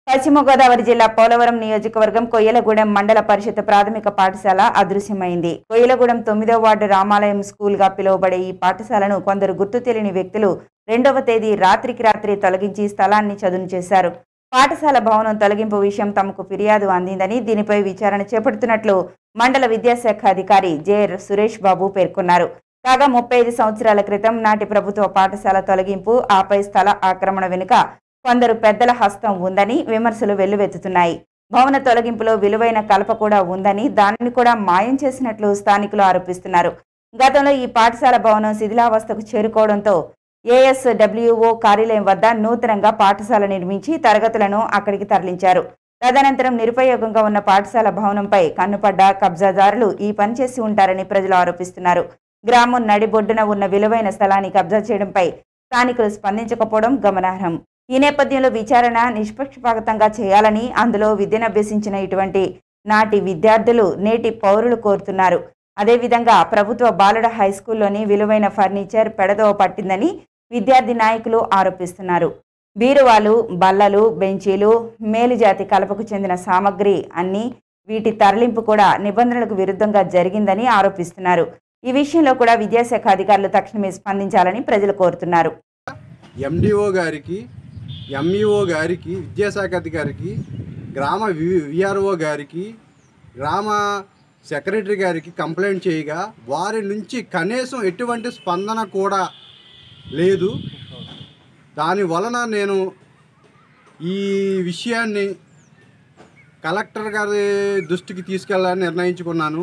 పశ్చిమ గోదావరి జిల్లా పోలవరం నియోజకవర్గం కొయ్యలగూడెం మండల పరిషత్ ప్రాథమిక పాఠశాల అదృశ్యమైంది కొయ్యలగూడెం తొమ్మిదో వార్డు రామాలయం స్కూల్ గా పిలువబడే ఈ పాఠశాలను కొందరు గుర్తు తెలియని వ్యక్తులు రెండవ తేదీ రాత్రికి రాత్రి తొలగించి స్థలాన్ని చదును చేశారు పాఠశాల భవనం తొలగింపు విషయం తమకు ఫిర్యాదు అందిందని దీనిపై విచారణ చేపడుతున్నట్లు మండల విద్యాశాఖ అధికారి జె సురేష్ బాబు పేర్కొన్నారు కాగా ముప్పై ఐదు సంవత్సరాల క్రితం నాటి ప్రభుత్వ పాఠశాల తొలగింపు ఆపై స్థల ఆక్రమణ వెనుక కొందరు పెద్దల హస్తం ఉందని విమర్శలు వెల్లువెత్తుతున్నాయి భవన తొలగింపులో విలువైన కలప కూడా ఉందని దానిని కూడా మాయం చేసినట్లు స్థానికులు ఆరోపిస్తున్నారు గతంలో ఈ పాఠశాల భవనం శిథిలావస్థకు చేరుకోవడంతో ఏఎస్డబ్ల్యూఓ కార్యాలయం వద్ద నూతనంగా పాఠశాల నిర్మించి తరగతులను అక్కడికి తరలించారు తదనంతరం నిరుపయోగంగా ఉన్న పాఠశాల భవనంపై కన్నుపడ్డ కబ్జాదారులు ఈ పని చేసి ఉంటారని ప్రజలు ఆరోపిస్తున్నారు గ్రామం నడిబొడ్డున ఉన్న విలువైన స్థలాన్ని కబ్జా చేయడంపై స్థానికులు స్పందించకపోవడం గమనార్హం ఈ నేపథ్యంలో విచారణ నిష్పక్షపాతంగా చేయాలని అందులో విద్యనభ్యసించిన ఇటువంటి నాటి విద్యార్థులు నేటి పౌరులు కోరుతున్నారు అదేవిధంగా ప్రభుత్వ బాలుడ హై స్కూల్లోని విలువైన ఫర్నిచర్ పెడదోవ పట్టిందని విద్యార్థి నాయకులు ఆరోపిస్తున్నారు బీరువాలు బల్లలు బెంచీలు మేలుజాతి కలపకు చెందిన సామగ్రి అన్ని వీటి తరలింపు కూడా నిబంధనలకు విరుద్ధంగా జరిగిందని ఆరోపిస్తున్నారు ఈ విషయంలో కూడా విద్యాశాఖ అధికారులు తక్షణమే స్పందించాలని ప్రజలు కోరుతున్నారు ఎండిఓ గారికి ఎంఈఓ గారికి విద్యాశాఖ అధికారికి గ్రామ విఆర్ఓ గారికి గ్రామ సెక్రటరీ గారికి కంప్లైంట్ చేయగా వారి నుంచి కనీసం ఎటువంటి స్పందన కూడా లేదు దాని వలన నేను ఈ విషయాన్ని కలెక్టర్ గారి దృష్టికి తీసుకెళ్ళాలని నిర్ణయించుకున్నాను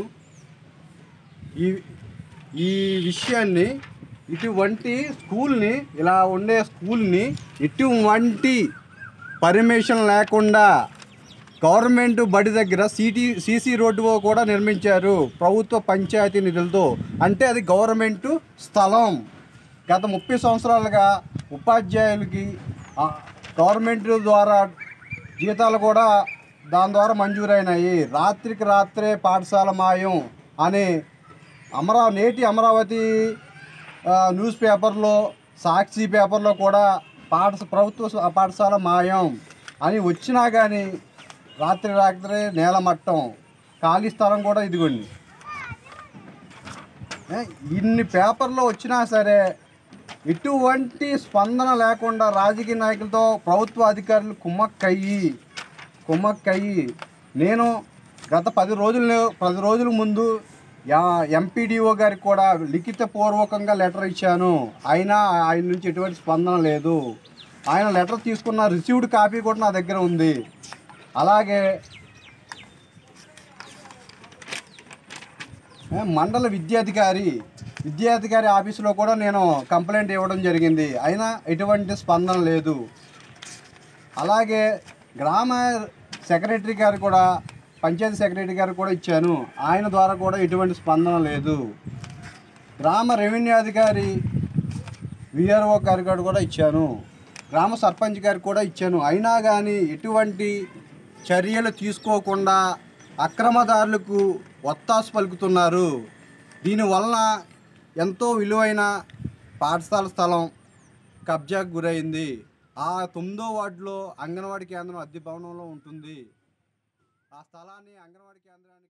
ఈ ఈ విషయాన్ని ఇటువంటి స్కూల్ని ఇలా ఉండే స్కూల్ని ఇటువంటి పర్మిషన్ లేకుండా గవర్నమెంట్ బడి దగ్గర సిటీ సీసీ రోడ్డు కూడా నిర్మించారు ప్రభుత్వ పంచాయతీ నిధులతో అంటే అది గవర్నమెంట్ స్థలం గత ముప్పై సంవత్సరాలుగా ఉపాధ్యాయులకి ఆ, గవర్నమెంట్ ద్వారా జీతాలు కూడా దాని ద్వారా మంజూరైనాయి రాత్రికి రాత్రే పాఠశాల మాయం అని అమరా నేటి అమరావతి ఆ, న్యూస్ పేపర్లో సాక్షి పేపర్లో కూడా పాఠ ప్రభుత్వ స- పాఠశాల మాయం అని వచ్చినా కానీ రాత్రి రాత్రే నేలమట్టం ఖాళీ స్థలం కూడా ఇదిగోండి ఏ, ఇన్ని పేపర్లో వచ్చినా సరే ఎటువంటి స్పందన లేకుండా రాజకీయ నాయకులతో ప్రభుత్వ అధికారులు కుమ్మక్కయ్యి కుమ్మక్కయ్యి నేను గత పది రోజులు పది రోజుల ముందు ఎంపీడీఓ గారికి కూడా లిఖిత పూర్వకంగా లెటర్ ఇచ్చాను అయినా ఆయన నుంచి ఎటువంటి స్పందన లేదు ఆయన లెటర్ తీసుకున్న రిసీవ్డ్ కాపీ కూడా నా దగ్గర ఉంది అలాగే ఏ, మండల విద్యాధికారి విద్యాధికారి ఆఫీసులో కూడా నేను కంప్లైంట్ ఇవ్వడం జరిగింది అయినా ఎటువంటి స్పందన లేదు అలాగే గ్రామ సెక్రటరీ గారు కూడా పంచాయతీ సెక్రటరీ గారు కూడా ఇచ్చాను ఆయన ద్వారా కూడా ఎటువంటి స్పందన లేదు గ్రామ రెవెన్యూ అధికారి విఆర్ఓ గారి గారు కూడా ఇచ్చాను గ్రామ సర్పంచ్ గారికి కూడా ఇచ్చాను అయినా కానీ ఎటువంటి చర్యలు తీసుకోకుండా అక్రమదారులకు ఒత్తాసు పలుకుతున్నారు దీనివలన ఎంతో విలువైన పాఠశాల స్థలం కబ్జాకు గురైంది ఆ తొమ్మిదో వార్డులో అంగన్వాడీ కేంద్రం అద్దె భవనంలో ఉంటుంది ఆ స్థలాన్ని అంగన్వాడీ కేంద్రానికి